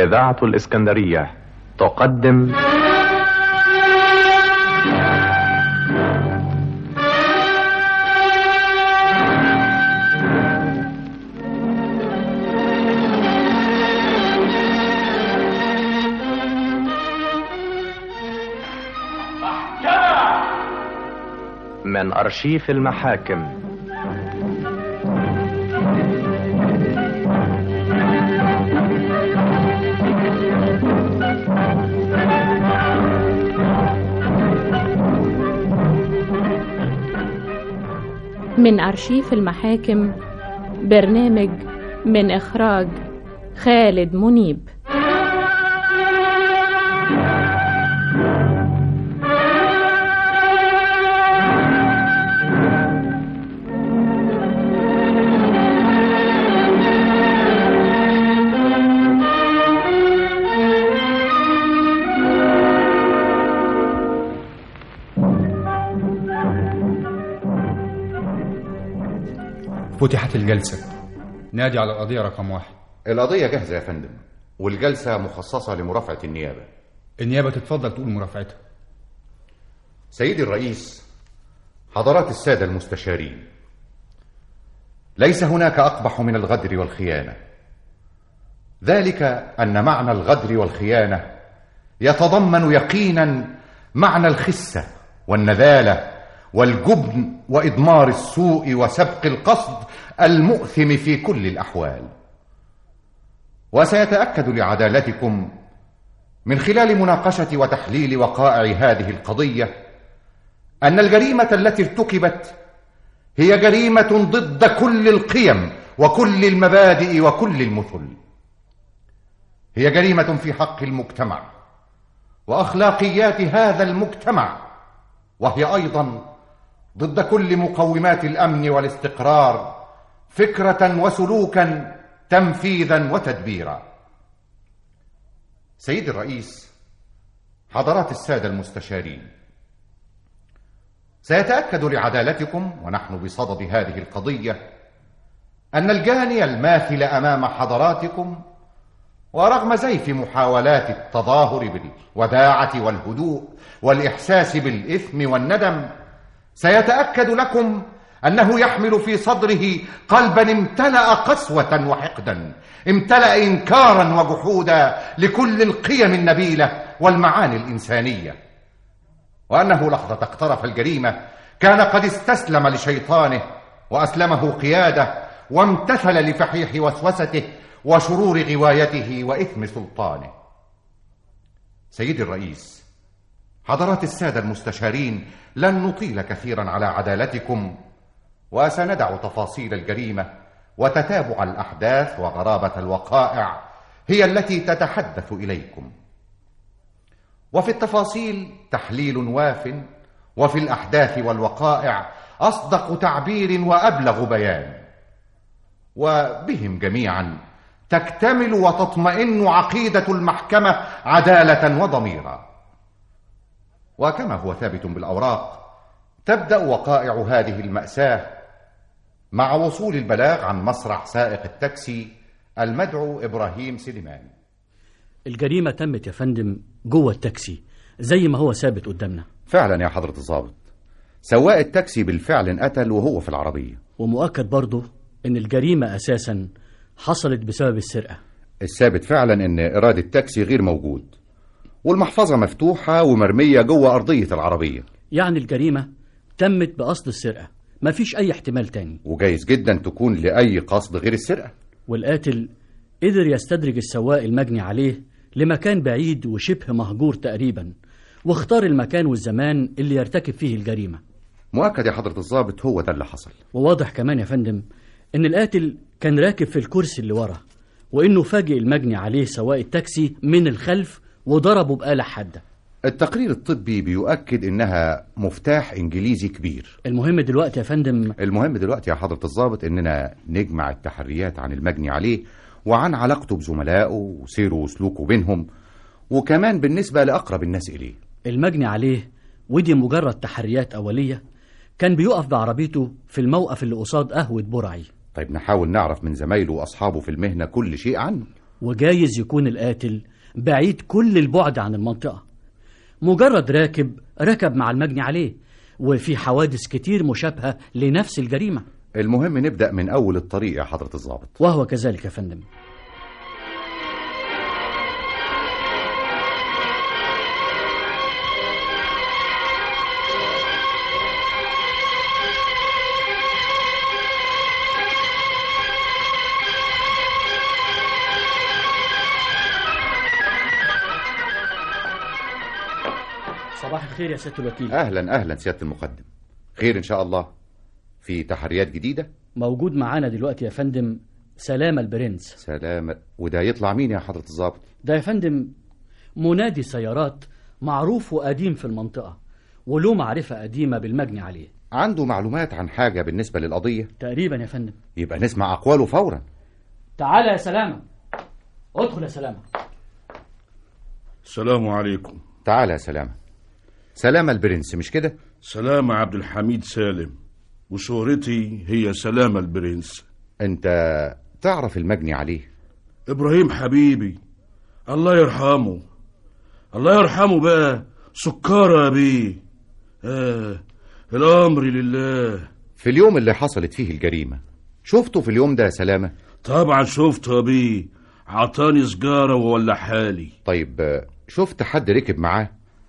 إذاعة الإسكندرية تقدم من أرشيف المحاكم من أرشيف المحاكم برنامج من إخراج خالد منيب فتحت الجلسة نادي على القضية رقم واحد القضية جاهزة يا فندم والجلسة مخصصة لمرافعة النيابة النيابة تتفضل تقول مرافعتها سيدي الرئيس حضرات السادة المستشارين ليس هناك أقبح من الغدر والخيانة ذلك أن معنى الغدر والخيانة يتضمن يقينا معنى الخسة والنذالة والجبن وإضمار السوء وسبق القصد المؤثم في كل الأحوال وسيتأكد لعدالتكم من خلال مناقشة وتحليل وقائع هذه القضية أن الجريمة التي ارتكبت هي جريمة ضد كل القيم وكل المبادئ وكل المثل هي جريمة في حق المجتمع وأخلاقيات هذا المجتمع وهي أيضا ضد كل مقومات الأمن والاستقرار فكرة وسلوكا تنفيذا وتدبيرا سيد الرئيس حضرات السادة المستشارين سيتأكد لعدالتكم ونحن بصدد هذه القضية أن الجاني الماثل أمام حضراتكم ورغم زيف محاولات التظاهر بالوداعة والهدوء والإحساس بالإثم والندم سيتأكد لكم أنه يحمل في صدره قلبا امتلأ قسوة وحقدا امتلأ إنكارا وجحودا لكل القيم النبيلة والمعاني الإنسانية وأنه لحظة اقترف الجريمة كان قد استسلم لشيطانه وأسلمه قيادة وامتثل لفحيح وسوسته وشرور غوايته وإثم سلطانه سيدي الرئيس حضرات السادة المستشارين لن نطيل كثيرا على عدالتكم وسندع تفاصيل الجريمة وتتابع الأحداث وغرابة الوقائع هي التي تتحدث إليكم وفي التفاصيل تحليل واف وفي الأحداث والوقائع أصدق تعبير وأبلغ بيان وبهم جميعا تكتمل وتطمئن عقيدة المحكمة عدالة وضميرا وكما هو ثابت بالأوراق تبدأ وقائع هذه المأساة مع وصول البلاغ عن مسرح سائق التاكسي المدعو إبراهيم سليمان الجريمة تمت يا فندم جوه التاكسي زي ما هو ثابت قدامنا فعلا يا حضرة الضابط سواق التاكسي بالفعل انقتل وهو في العربية ومؤكد برضه إن الجريمة أساسا حصلت بسبب السرقة الثابت فعلا ان إيراد التاكسي غير موجود والمحفظة مفتوحة ومرمية جوه أرضية العربية يعني الجريمة تمت بقصد السرقة مفيش أي احتمال تاني وجايز جدا تكون لأي قصد غير السرقة والقاتل قدر يستدرج السواق المجني عليه لمكان بعيد وشبه مهجور تقريبا واختار المكان والزمان اللي يرتكب فيه الجريمة مؤكد يا حضرة الضابط هو ده اللي حصل وواضح كمان يا فندم إن القاتل كان راكب في الكرسي اللي ورا وإنه فاجئ المجني عليه سواق التاكسي من الخلف وضربه بآلة حادة التقرير الطبي بيؤكد إنها مفتاح إنجليزي كبير المهم دلوقتي يا فندم المهم دلوقتي يا حضرة الضابط إننا نجمع التحريات عن المجني عليه وعن علاقته بزملائه وسيره وسلوكه بينهم وكمان بالنسبة لأقرب الناس إليه المجني عليه ودي مجرد تحريات أولية كان بيقف بعربيته في الموقف اللي قصاد قهوة برعي طيب نحاول نعرف من زمايله وأصحابه في المهنة كل شيء عنه وجايز يكون القاتل بعيد كل البعد عن المنطقة مجرد راكب ركب مع المجني عليه وفي حوادث كتير مشابهة لنفس الجريمة المهم نبدأ من أول الطريق يا حضرة الضابط وهو كذلك يا فندم صباح الخير يا سيادة الوكيل أهلا أهلا سيادة المقدم خير إن شاء الله في تحريات جديدة موجود معانا دلوقتي يا فندم سلامة البرنس سلامة وده يطلع مين يا حضرة الضابط ده يا فندم منادي سيارات معروف وقديم في المنطقة وله معرفة قديمة بالمجني عليه عنده معلومات عن حاجة بالنسبة للقضية تقريبا يا فندم يبقى نسمع أقواله فورا تعالى يا سلامة ادخل يا سلامة السلام عليكم تعالى يا سلامة سلامة البرنس مش كده سلامة عبد الحميد سالم وشهرتي هي سلامة البرنس أنت تعرف المجني عليه إبراهيم حبيبي الله يرحمه الله يرحمه بقى سكارة يا بيه آه الأمر لله في اليوم اللي حصلت فيه الجريمة شفته في اليوم ده يا سلامة طبعا شفته يا بيه عطاني سجارة وولع حالي طيب آه، شفت حد ركب معاه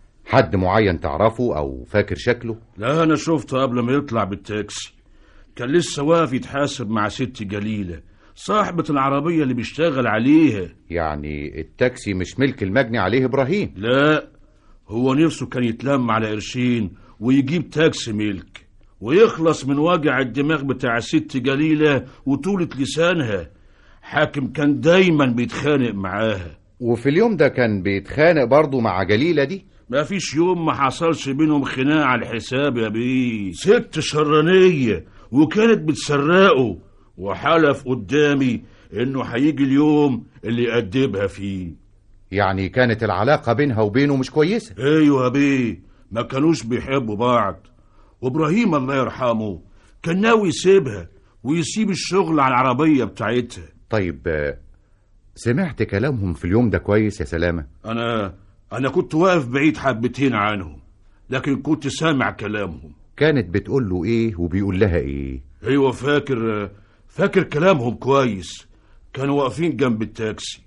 حد معين تعرفه أو فاكر شكله لا أنا شفته قبل ما يطلع بالتاكسي كان لسه واقف يتحاسب مع ست جليلة صاحبة العربية اللي بيشتغل عليها يعني التاكسي مش ملك المجني عليه إبراهيم لا هو نفسه كان يتلم على قرشين ويجيب تاكسي ملك ويخلص من وجع الدماغ بتاع الست جليلة وطولة لسانها حاكم كان دايما بيتخانق معاها وفي اليوم ده كان بيتخانق برضه مع جليلة دي ما فيش يوم ما حصلش بينهم خناق على الحساب يا بيه ست شرانية وكانت بتسرقه وحلف قدامي انه هيجي اليوم اللي يأدبها فيه يعني كانت العلاقة بينها وبينه مش كويسة ايوه يا بيه ما كانوش بيحبوا بعض وابراهيم الله يرحمه كان ناوي يسيبها ويسيب الشغل على العربية بتاعتها طيب آه، سمعت كلامهم في اليوم ده كويس يا سلامة انا انا كنت واقف بعيد حبتين عنهم لكن كنت سامع كلامهم كانت بتقول له ايه وبيقول لها ايه ايوه فاكر فاكر كلامهم كويس كانوا واقفين جنب التاكسي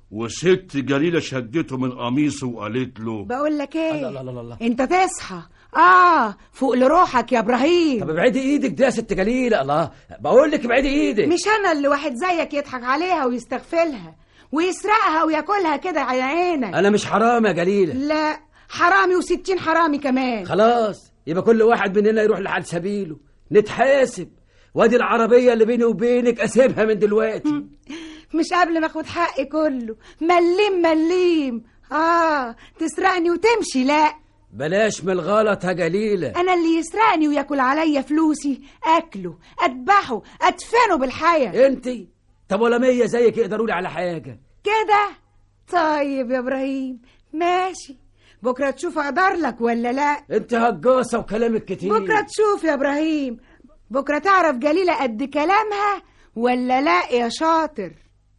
وست جليلة شدته من قميصه وقالت له بقول لك ايه لا لا لا لا انت تصحى اه فوق لروحك يا ابراهيم طب ابعدي ايدك دي يا ست جليله الله بقول لك ابعدي ايدك مش انا اللي واحد زيك يضحك عليها ويستغفلها ويسرقها وياكلها كده على عينك انا مش حرام يا جليله لا حرامي وستين حرامي كمان خلاص يبقى كل واحد مننا يروح لحال سبيله نتحاسب وادي العربيه اللي بيني وبينك اسيبها من دلوقتي مش قبل ما اخد حقي كله مليم مليم اه تسرقني وتمشي لا بلاش من الغلط يا جليله انا اللي يسرقني وياكل عليا فلوسي اكله اذبحه ادفنه بالحياه انت طب ولا مية زيك يقدروا لي على حاجه كده طيب يا ابراهيم ماشي بكره تشوف اقدر لك ولا لا انت هجاصه وكلامك كتير بكره تشوف يا ابراهيم بكره تعرف جليله قد كلامها ولا لا يا شاطر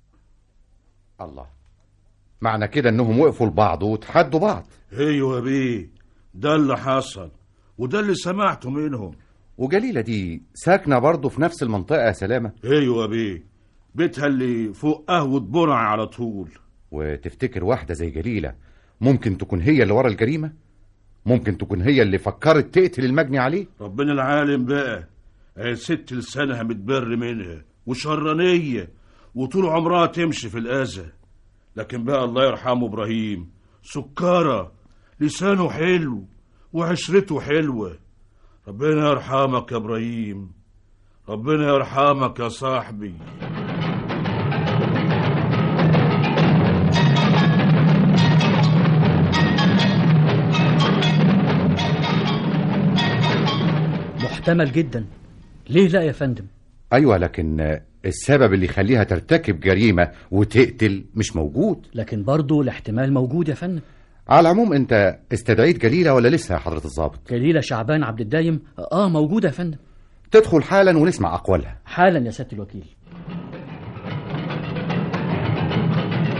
الله معنى كده انهم وقفوا لبعض وتحدوا بعض ايوه يا بيه ده اللي حصل وده اللي سمعته منهم وجليلة دي ساكنة برضه في نفس المنطقة يا سلامة ايوه يا بيه بيتها اللي فوق قهوة برع على طول وتفتكر واحدة زي جليلة ممكن تكون هي اللي ورا الجريمة ممكن تكون هي اللي فكرت تقتل المجني عليه ربنا العالم بقى هي ست لسانها متبر منها وشرانية وطول عمرها تمشي في الأذى لكن بقى الله يرحمه إبراهيم سكارة لسانه حلو وعشرته حلوة ربنا يرحمك يا إبراهيم ربنا يرحمك يا صاحبي محتمل جدا ليه لا يا فندم أيوة لكن آه، السبب اللي يخليها ترتكب جريمة وتقتل مش موجود لكن برضه الاحتمال موجود يا فندم على العموم انت استدعيت جليلة ولا لسه يا حضرة الضابط جليلة شعبان عبد الدايم اه موجودة يا فندم تدخل حالا ونسمع أقوالها حالا يا سيادة الوكيل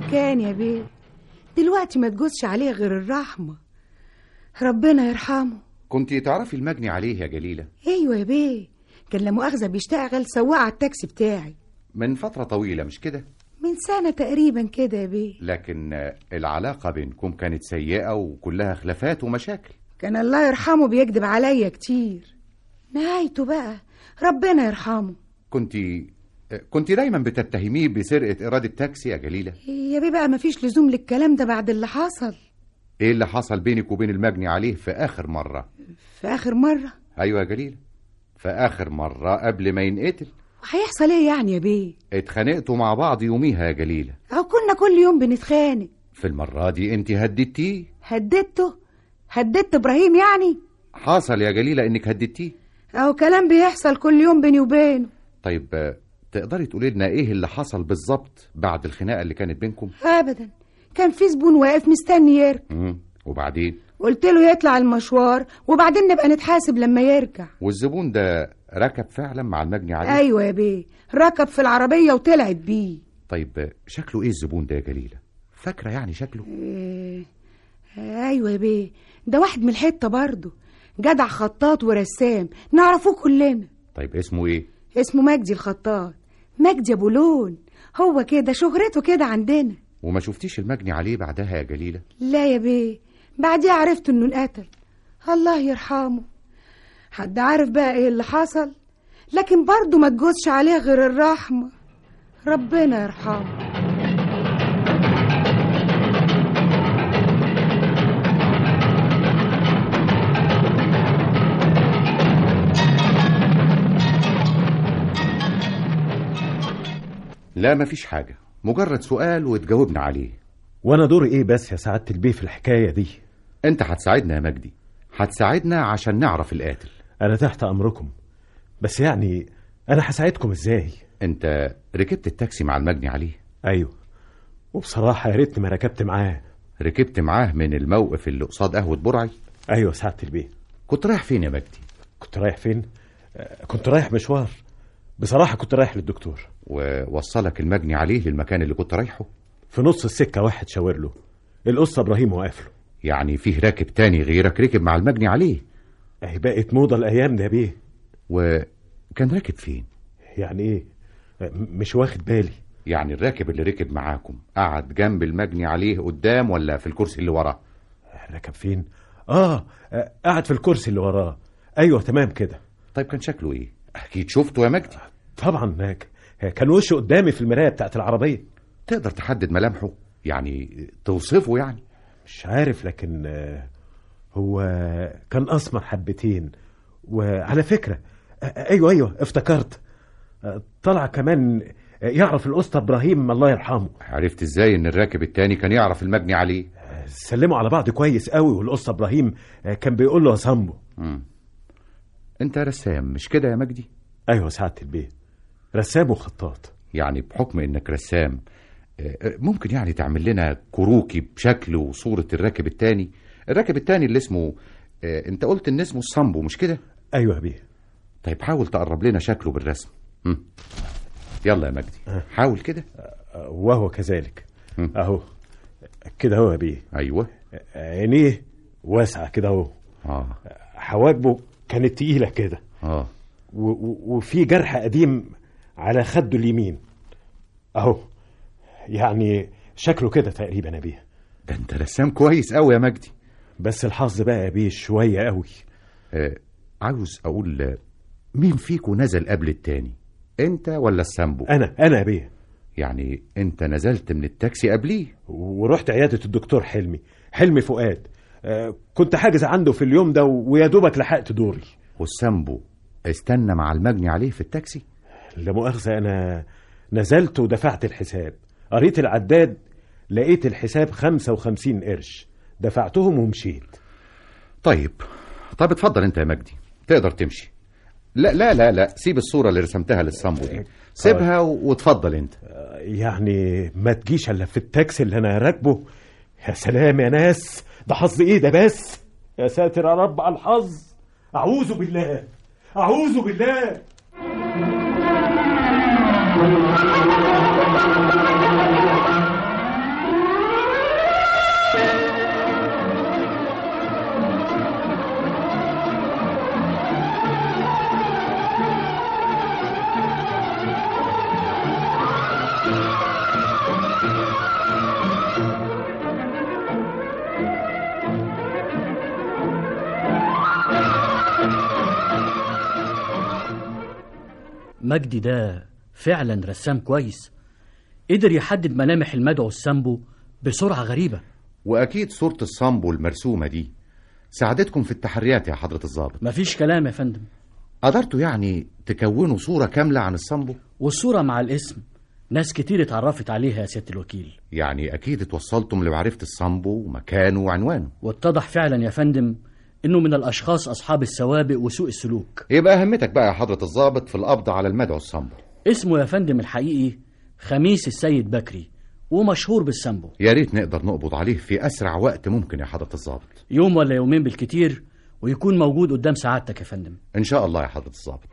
كان يا بيه دلوقتي ما تجوزش عليه غير الرحمة ربنا يرحمه كنت تعرفي المجني عليه يا جليلة ايوه يا بيه كان لا مؤاخذة بيشتغل سواق على التاكسي بتاعي من فترة طويلة مش كده من سنة تقريبا كده يا بيه لكن آه، العلاقة بينكم كانت سيئة وكلها خلافات ومشاكل كان الله يرحمه بيكذب عليا كتير نهايته بقى ربنا يرحمه كنت كنت دايما بتتهميه بسرقة إيراد التاكسي يا جليلة يا بيه بقى مفيش لزوم للكلام ده بعد اللي حصل ايه اللي حصل بينك وبين المجني عليه في آخر مرة في آخر مرة أيوة يا جليلة في آخر مرة قبل ما ينقتل وهيحصل ايه يعني يا بيه اتخانقتوا مع بعض يوميها يا جليلة أو كنا كل يوم بنتخانق في المرة دي انت هددتيه هددته هددت إبراهيم يعني حصل يا جليلة انك هددتيه أو كلام بيحصل كل يوم بيني وبينه طيب آه، تقدري تقولي لنا ايه اللي حصل بالظبط بعد الخناقة اللي كانت بينكم أبدا كان في زبون واقف مستني يركب مم. وبعدين قلت له يطلع المشوار وبعدين نبقى نتحاسب لما يرجع والزبون ده ركب فعلا مع المجني عليه ايوه يا بيه ركب في العربيه وطلعت بيه طيب آه، شكله ايه الزبون ده يا جليلة فاكرة يعني شكله إيه. ايوه يا بيه ده واحد من الحته برضه جدع خطاط ورسام نعرفوه كلنا طيب اسمه ايه اسمه مجدي الخطاط مجدي ابو لون هو كده شهرته كده عندنا وما شفتيش المجني عليه بعدها يا جليلة لا يا بيه بعديها عرفت انه انقتل الله يرحمه حد عارف بقى ايه اللي حصل لكن برضه ما تجوزش عليه غير الرحمه ربنا يرحمه لا مفيش حاجة مجرد سؤال وتجاوبنا عليه وانا دوري ايه بس يا سعاده البيه في الحكايه دي انت هتساعدنا يا مجدي هتساعدنا عشان نعرف القاتل انا تحت امركم بس يعني انا هساعدكم ازاي انت ركبت التاكسي مع المجني عليه ايوه وبصراحه يا ريتني ما ركبت معاه ركبت معاه من الموقف اللي قصاد قهوة برعي ايوه سعاده البيه كنت رايح فين يا مجدي كنت رايح فين آه، كنت رايح مشوار بصراحه كنت رايح للدكتور ووصلك المجني عليه للمكان اللي كنت رايحه في نص السكه واحد شاور له القصه ابراهيم واقف له يعني فيه راكب تاني غيرك ركب مع المجني عليه اهي بقت موضه الايام ده يا بيه وكان راكب فين يعني ايه آه، م- مش واخد بالي يعني الراكب اللي ركب معاكم قعد جنب المجني عليه قدام ولا في الكرسي اللي وراه ركب فين اه آه، قاعد في الكرسي اللي وراه ايوه تمام كده طيب كان شكله ايه اكيد شفته يا مجدي طبعا هيك كان وشه قدامي في المرايه بتاعت العربيه تقدر تحدد ملامحه يعني توصفه يعني مش عارف لكن آه، هو كان اسمر حبتين وعلى فكره آه، ايوه ايوه افتكرت آه، طلع كمان آه، يعرف الاسطى ابراهيم الله يرحمه عرفت ازاي ان الراكب التاني كان يعرف المجني عليه آه، سلموا على بعض كويس قوي والاسطى ابراهيم آه، كان بيقول له يا صمبو مم. انت رسام مش كده يا مجدي ايوه سعاده البيه رسام وخطاط يعني بحكم انك رسام آه، آه، ممكن يعني تعمل لنا كروكي بشكل وصورة الراكب التاني الراكب التاني اللي اسمه آه، انت قلت ان اسمه الصامبو مش كده ايوه يا بيه طيب حاول تقرب لنا شكله بالرسم مم. يلا يا مجدي حاول كده آه، وهو كذلك مم. اهو كده هو يا بيه ايوه عينيه واسعه كده اهو اه حواجبه كانت تقيله كده اه و- و- وفي جرح قديم على خده اليمين اهو يعني شكله كده تقريبا يا بيه ده انت رسام كويس قوي يا مجدي بس الحظ بقى يا بيه شويه قوي آه عاوز اقول آه، مين فيكم نزل قبل التاني انت ولا السامبو انا انا يا بيه يعني انت نزلت من التاكسي قبليه ورحت عياده الدكتور حلمي حلمي فؤاد آه، كنت حاجز عنده في اليوم ده ويا دوبك لحقت دوري والسامبو استنى مع المجني عليه في التاكسي لا مؤاخذه انا نزلت ودفعت الحساب قريت العداد لقيت الحساب 55 قرش دفعتهم ومشيت طيب طب اتفضل انت يا مجدي تقدر تمشي لا لا لا لا سيب الصورة اللي رسمتها للصامبو دي سيبها و- واتفضل انت يعني ما تجيش الا في التاكسي اللي انا راكبه يا سلام يا ناس ده حظ ايه ده بس يا ساتر يا رب على الحظ اعوذ بالله اعوذ بالله مجدي ده فعلا رسام كويس قدر يحدد ملامح المدعو السامبو بسرعة غريبة واكيد صورة الصامبو المرسومة دي ساعدتكم في التحريات يا حضرة الضابط مفيش كلام يا فندم قدرتوا يعني تكونوا صورة كاملة عن الصامبو والصورة مع الاسم ناس كتير اتعرفت عليها يا سيادة الوكيل يعني اكيد اتوصلتم لمعرفة الصامبو ومكانه وعنوانه واتضح فعلا يا فندم انه من الاشخاص اصحاب السوابق وسوء السلوك يبقى اهمتك بقى يا حضرة الضابط في القبض على المدعو الصامبو اسمه يا فندم الحقيقي خميس السيد بكري ومشهور بالسامبو يا ريت نقدر نقبض عليه في اسرع وقت ممكن يا حضرة الضابط يوم ولا يومين بالكتير ويكون موجود قدام سعادتك يا فندم ان شاء الله يا حضرة الضابط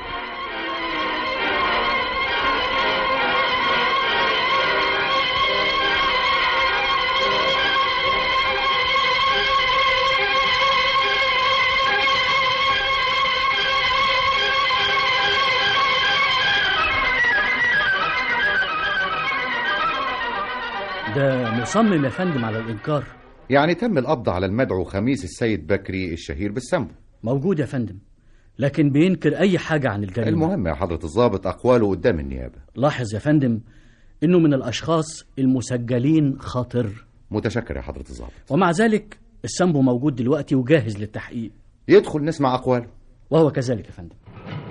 ده مصمم يا فندم على الانكار يعني تم القبض على المدعو خميس السيد بكري الشهير بالسامبو موجود يا فندم لكن بينكر اي حاجة عن الجريمة المهم يا حضرة الضابط اقواله قدام النيابة لاحظ يا فندم انه من الاشخاص المسجلين خطر متشكر يا حضرة الضابط ومع ذلك السامبو موجود دلوقتي وجاهز للتحقيق يدخل نسمع اقواله وهو كذلك يا فندم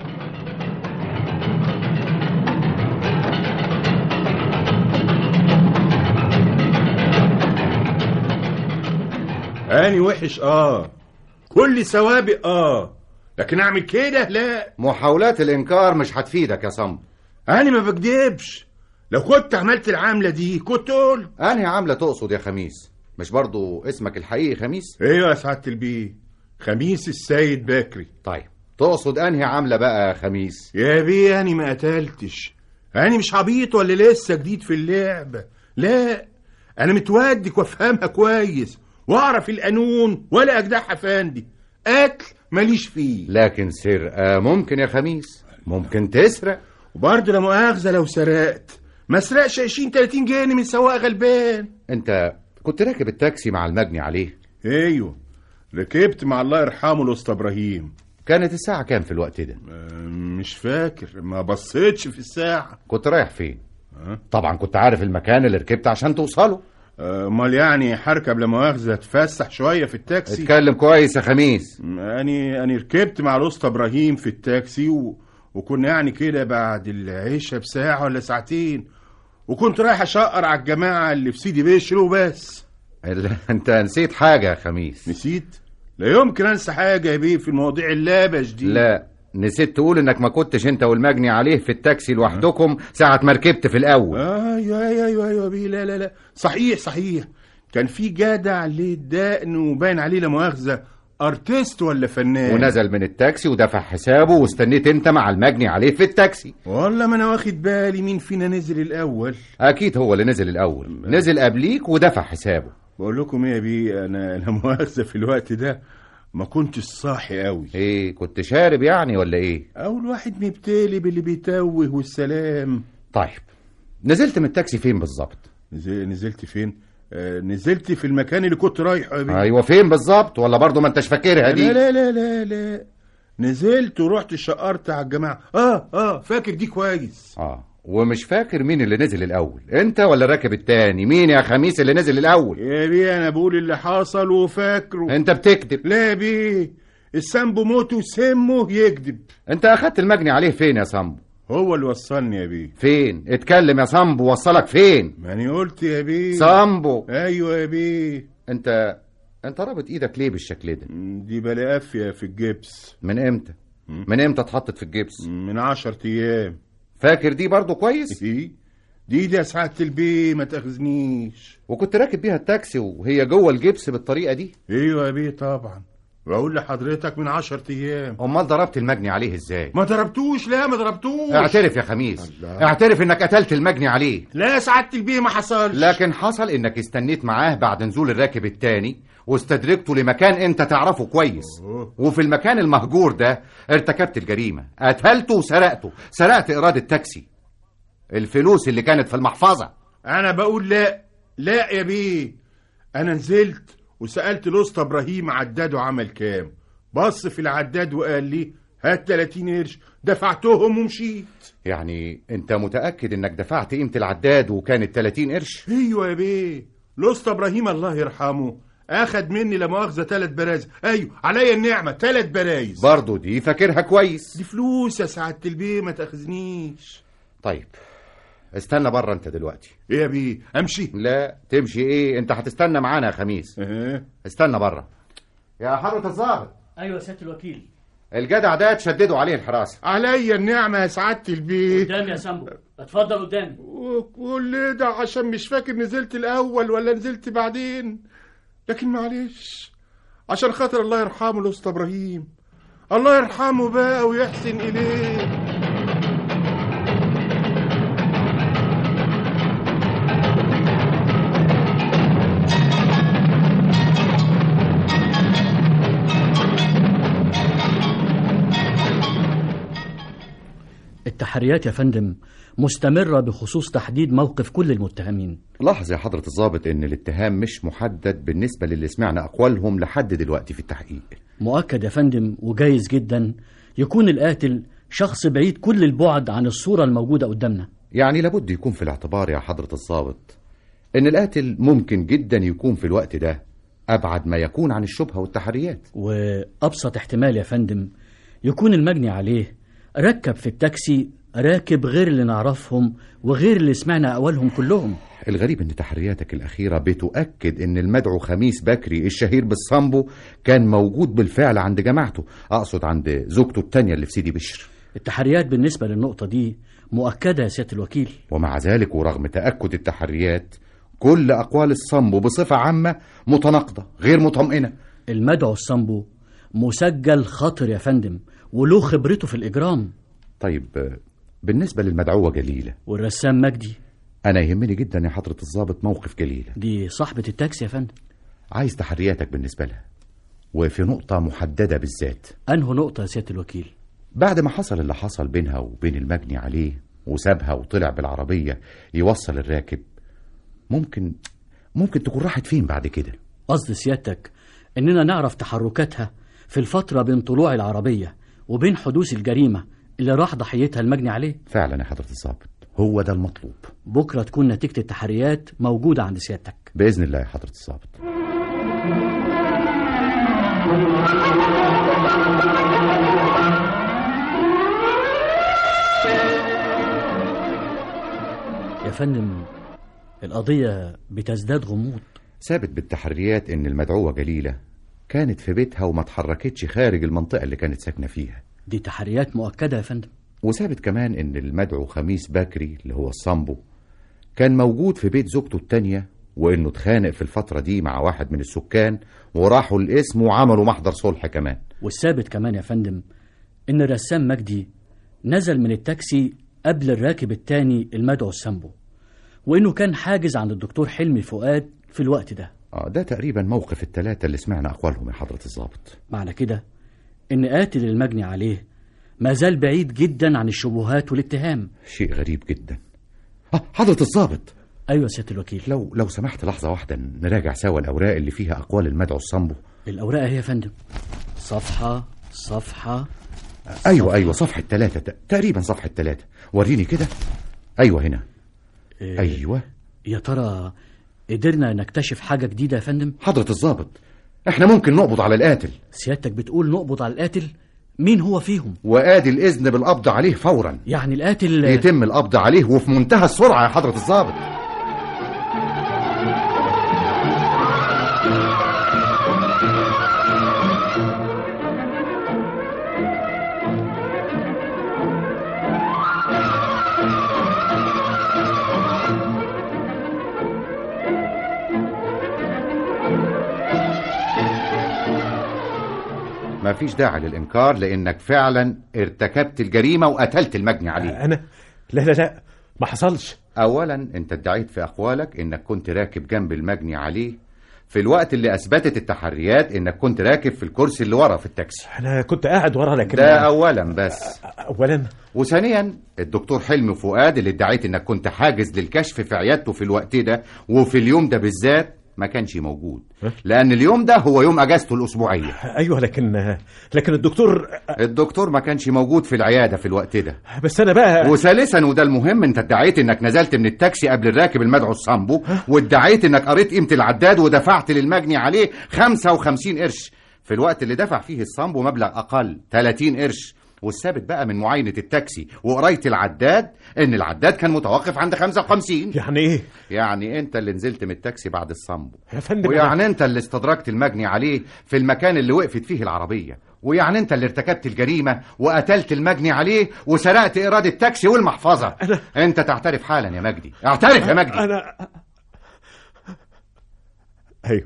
اني وحش اه كل سوابق اه لكن اعمل كده لا محاولات الانكار مش هتفيدك يا صامبو انا ما بكدبش لو كنت عملت العملة دي كنت قلت انهي عاملة تقصد يا خميس مش برضو اسمك الحقيقي خميس ايوه يا سعادة البيه خميس السيد بكري طيب تقصد انهي عاملة بقى يا خميس يا بيه انا ما قتلتش انا مش عبيط ولا لسه جديد في اللعبة لا انا متودك وافهمها كويس واعرف القانون ولا اجدعها فندي قتل ماليش فيه لكن سرقة ممكن يا خميس ممكن تسرق وبرضه لا مؤاخذة لو سرقت ما اسرقش 20 30 جنيه من سواق غلبان انت كنت راكب التاكسي مع المجني عليه ايوه ركبت مع الله يرحمه الاسطى ابراهيم كانت الساعة كام في الوقت ده أه، مش فاكر ما بصيتش في الساعة كنت رايح فين أه؟ طبعا كنت عارف المكان اللي ركبت عشان توصله أه، امال يعني هركب لا مؤاخذة اتفسح شوية في التاكسي اتكلم كويس يا خميس اني اني ركبت مع الاسطى ابراهيم في التاكسي و... وكنا يعني كده بعد العشاء بساعة ولا ساعتين وكنت رايح اشقر على الجماعة اللي في سيدي بشر وبس ال- انت نسيت حاجة يا خميس نسيت لا يمكن انسى حاجة يا بيه في المواضيع اللابش دي لا نسيت تقول انك ما كنتش انت والمجني عليه في التاكسي لوحدكم ساعة ما ركبت في الاول ايوه ايوه ايوه ايوه بيه لا لا لا صحيح صحيح كان في جدع ليه دقن وباين عليه لا مؤاخذة ارتست ولا فنان ونزل من التاكسي ودفع حسابه واستنيت انت مع المجني عليه في التاكسي والله ما انا واخد بالي مين فينا نزل الاول اكيد هو اللي نزل الاول نزل قبليك ودفع حسابه بقول لكم ايه يا بيه انا انا مؤاخذة في الوقت ده ما كنتش صاحي قوي ايه كنت شارب يعني ولا ايه اول واحد مبتلي باللي بيتوه والسلام طيب نزلت من التاكسي فين بالظبط نزل نزلت فين آه نزلت في المكان اللي كنت رايحه يا بيه ايوه فين بالظبط ولا برضو ما انتش فاكرها دي لا لا لا لا لا نزلت ورحت شقرت على الجماعة اه اه فاكر دي كويس اه ومش فاكر مين اللي نزل الاول انت ولا الراكب التاني مين يا خميس اللي نزل الاول يا بيه انا بقول اللي حصل وفاكره انت بتكذب لا يا بيه السامبو موت وسمه يكذب انت اخدت المجني عليه فين يا صامبو هو اللي وصلني يا بيه فين اتكلم يا صامبو وصلك فين ماني قلت يا بيه صامبو ايوه يا بيه انت انت رابط ايدك ليه بالشكل ده دي بلا قافية في الجبس من امتى من امتى اتحطت في الجبس من عشر ايام فاكر دي برضو كويس ايه دي دي يا سعادة البيه ما تاخذنيش وكنت راكب بيها التاكسي وهي جوه الجبس بالطريقه دي ايوه يا بيه طبعا بقول لحضرتك من عشر ايام امال ضربت المجني عليه ازاي ما ضربتوش لا ما ضربتوش اعترف يا خميس الله. اعترف انك قتلت المجني عليه لا يا سعادة البيه ما حصلش لكن حصل انك استنيت معاه بعد نزول الراكب التاني واستدركته لمكان انت تعرفه كويس أوه. وفي المكان المهجور ده ارتكبت الجريمة قتلته وسرقته سرقت ايراد التاكسي الفلوس اللي كانت في المحفظة انا بقول لا لا يا بيه انا نزلت وسألت الاسطى ابراهيم عداده عمل كام بص في العداد وقال لي هات 30 قرش دفعتهم ومشيت يعني انت متأكد انك دفعت قيمة العداد وكانت 30 قرش ايوه يا بيه الاسطى ابراهيم الله يرحمه اخد مني لا مؤاخذه ثلاث برايز ايوه عليا النعمه ثلاث برايز برضه دي فاكرها كويس دي فلوس يا سعاده البيه ما تاخذنيش طيب استنى بره انت دلوقتي ايه يا بيه امشي لا تمشي ايه انت هتستنى معانا يا خميس اه استنى بره يا حضرة الضابط ايوه يا سياده الوكيل الجدع ده تشددوا عليه الحراسة عليا النعمه يا سعاده البيه قدامي يا سامبو اتفضل قدامي وكل ده عشان مش فاكر نزلت الاول ولا نزلت بعدين لكن معلش عشان خاطر الله يرحمه الاسطى ابراهيم الله يرحمه بقى ويحسن اليه التحريات يا فندم مستمرة بخصوص تحديد موقف كل المتهمين لاحظ يا حضرة الضابط ان الاتهام مش محدد بالنسبة للي سمعنا اقوالهم لحد دلوقتي في التحقيق مؤكد يا فندم وجايز جدا يكون القاتل شخص بعيد كل البعد عن الصورة الموجودة قدامنا يعني لابد يكون في الاعتبار يا حضرة الضابط ان القاتل ممكن جدا يكون في الوقت ده ابعد ما يكون عن الشبهة والتحريات وأبسط احتمال يا فندم يكون المجني عليه ركب في التاكسي راكب غير اللي نعرفهم وغير اللي سمعنا أولهم كلهم الغريب ان تحرياتك الاخيرة بتؤكد ان المدعو خميس بكري الشهير بالصامبو كان موجود بالفعل عند جماعته اقصد عند زوجته التانية اللي في سيدي بشر التحريات بالنسبة للنقطة دي مؤكدة يا سيادة الوكيل ومع ذلك ورغم تأكد التحريات كل أقوال الصنبو بصفة عامة متناقضة غير مطمئنة المدعو الصنبو مسجل خطر يا فندم وله خبرته في الإجرام طيب آه، بالنسبة للمدعوة جليلة والرسام مجدي أنا يهمني جدا يا حضرة الضابط موقف جليلة دي صاحبة التاكسي يا فندم عايز تحرياتك بالنسبة لها وفي نقطة محددة بالذات أنه نقطة يا سيادة الوكيل بعد ما حصل اللي حصل بينها وبين المجني عليه وسابها وطلع بالعربية يوصل الراكب ممكن ممكن تكون راحت فين بعد كده قصد سيادتك إننا نعرف تحركاتها في الفترة بين طلوع العربية وبين حدوث الجريمة اللي راح ضحيتها المجني عليه فعلا يا حضرة الضابط هو ده المطلوب بكرة تكون نتيجة التحريات موجودة عند سيادتك بإذن الله يا حضرة الضابط يا فندم القضية بتزداد غموض ثابت بالتحريات ان المدعوة جليلة كانت في بيتها وما اتحركتش خارج المنطقة اللي كانت ساكنة فيها دي تحريات مؤكدة يا فندم وثابت كمان ان المدعو خميس بكري اللي هو الصامبو كان موجود في بيت زوجته التانية وانه اتخانق في الفترة دي مع واحد من السكان وراحوا القسم وعملوا محضر صلح كمان والثابت كمان يا فندم إن الرسام مجدي نزل من التاكسي قبل الراكب التاني المدعو السامبو وإنه كان حاجز عند الدكتور حلمي فؤاد في الوقت ده اه ده تقريبا موقف التلاتة اللي سمعنا اقوالهم يا حضرة الضابط معنى كده إن قاتل المجني عليه ما زال بعيد جدا عن الشبهات والاتهام شيء غريب جدا آه حضرة الضابط أيوة يا سيادة الوكيل لو لو سمحت لحظة واحدة نراجع سوا الأوراق اللي فيها أقوال المدعو الصامبو الأوراق هي يا فندم صفحة صفحة أيوة أيوة صفحة ثلاثة ت- تقريبا صفحة ثلاثة وريني كده أيوة هنا إيه، أيوة يا ترى قدرنا نكتشف حاجة جديدة يا فندم حضرة الضابط احنا ممكن نقبض على القاتل سيادتك بتقول نقبض على القاتل مين هو فيهم وآدي الإذن بالقبض عليه فورا يعني القاتل يتم القبض عليه وفي منتهى السرعة يا حضرة الضابط ما فيش داعي للإنكار لأنك فعلا ارتكبت الجريمة وقتلت المجني عليه انا لا لا لا ما حصلش أولا أنت ادعيت في أقوالك إنك كنت راكب جنب المجني عليه في الوقت اللي أثبتت التحريات إنك كنت راكب في الكرسي اللي ورا في التاكسي انا كنت قاعد ورا لكن ده أولا بس اولا وثانيا الدكتور حلمي فؤاد اللي ادعيت إنك كنت حاجز للكشف في عيادته في الوقت ده وفي اليوم ده بالذات ما كانش موجود لان اليوم ده هو يوم اجازته الاسبوعيه ايوه لكن لكن الدكتور الدكتور ما كانش موجود في العياده في الوقت ده بس انا بقى وثالثا وده المهم انت ادعيت انك نزلت من التاكسي قبل الراكب المدعو الصامبو وادعيت انك قريت قيمه العداد ودفعت للمجني عليه 55 قرش في الوقت اللي دفع فيه الصامبو مبلغ اقل 30 قرش والثابت بقى من معاينه التاكسي وقرايه العداد ان العداد كان متوقف عند 55 يعني ايه يعني انت اللي نزلت من التاكسي بعد الصامبو يا فندم ويعني انت اللي استدركت المجني عليه في المكان اللي وقفت فيه العربيه ويعني انت اللي ارتكبت الجريمه وقتلت المجني عليه وسرقت ايراد التاكسي والمحفظه أنا... انت تعترف حالا يا مجدي اعترف يا مجدي انا ايوه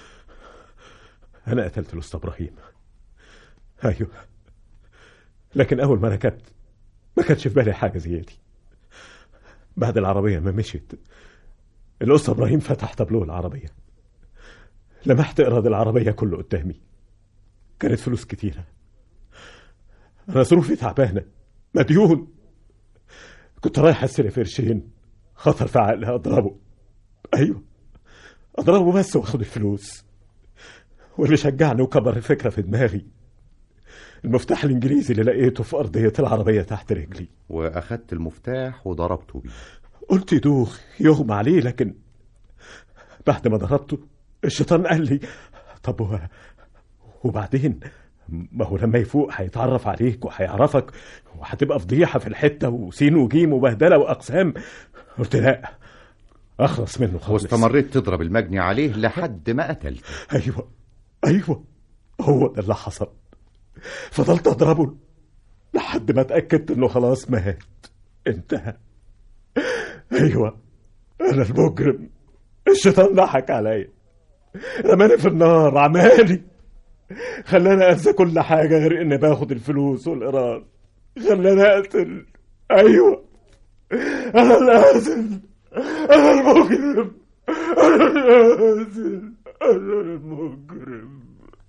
انا قتلت الاستاذ ابراهيم ايوه لكن اول ما ركبت ما كانش في بالي حاجه زي دي بعد العربيه ما مشيت الاستاذ ابراهيم فتح تابلوه العربيه لمحت ايراد العربيه كله قدامي كانت فلوس كتيره انا ظروفي تعبانه مديون كنت رايح استلف قرشين خطر في عقلي اضربه ايوه اضربه بس واخد الفلوس واللي شجعني وكبر الفكره في دماغي المفتاح الانجليزي اللي لقيته في ارضيه العربيه تحت رجلي واخدت المفتاح وضربته بيه قلت يدوخ يغمى عليه لكن بعد ما ضربته الشيطان قال لي طب هو وبعدين ما هو لما يفوق هيتعرف عليك وهيعرفك وهتبقى فضيحه في الحته وسين وجيم وبهدله واقسام قلت لا اخلص منه خالص واستمريت تضرب المجني عليه لحد ما قتلت ايوه ايوه هو ده اللي حصل فضلت اضربه لحد ما اتاكدت انه خلاص مات انتهى ايوه انا المجرم الشيطان ضحك عليا رماني في النار عمالي خلاني انسى كل حاجه غير اني باخد الفلوس والايراد خلاني اقتل ايوه انا القاتل انا المجرم انا القاتل انا المجرم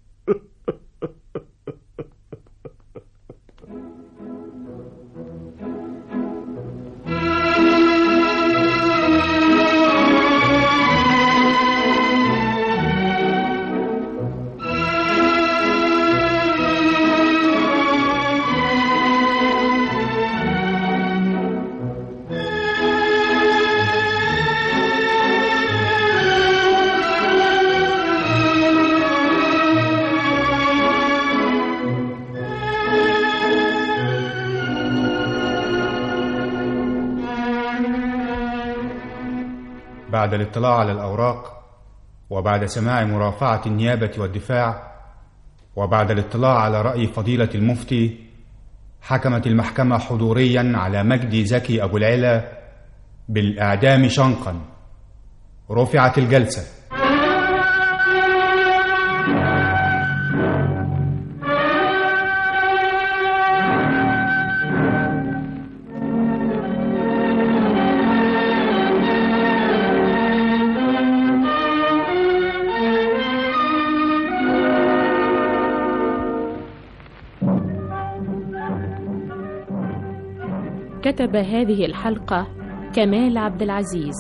بعد الاطلاع على الأوراق وبعد سماع مرافعة النيابة والدفاع وبعد الاطلاع على رأي فضيلة المفتي حكمت المحكمة حضوريا على مجدي زكي أبو العلا بالإعدام شنقا رفعت الجلسة كتب هذه الحلقة كمال عبد العزيز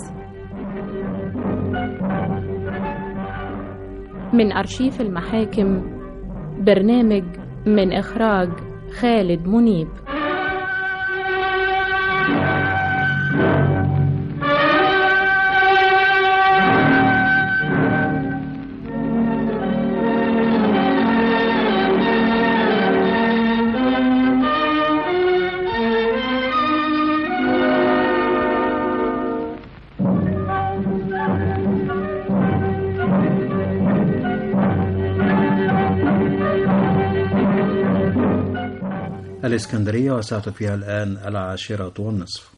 من أرشيف المحاكم برنامج من إخراج خالد منيب الإسكندرية وساعة فيها الآن العاشرة والنصف